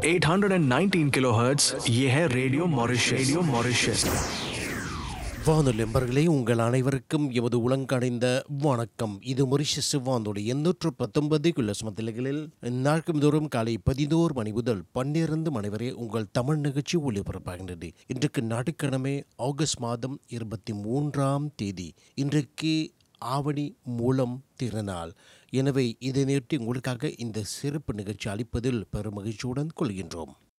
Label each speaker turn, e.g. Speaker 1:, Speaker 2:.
Speaker 1: 819 kilohertz ये है radio Mauritius radio Mauritius
Speaker 2: வானொலி நண்பர்களே உங்கள் அனைவருக்கும் எமது உலங்கடைந்த வணக்கம் இது மொரிஷஸ் வானொலி எண்ணூற்று பத்தொன்பது கிலோ சுமத்தலைகளில் நாட்கும் தோறும் காலை பதினோரு மணி முதல் பன்னிரண்டு மணி வரை உங்கள் தமிழ் நிகழ்ச்சி ஒளிபரப்பாகின்றது இன்றைக்கு நாட்டுக்கிழமை ஆகஸ்ட் மாதம் இருபத்தி மூன்றாம் தேதி இன்றைக்கு ஆவணி மூலம் திருநாள் எனவே இதை நேர்த்தி உங்களுக்காக இந்த சிறப்பு நிகழ்ச்சி அளிப்பதில் பெரும் மகிழ்ச்சியுடன் கொள்கின்றோம்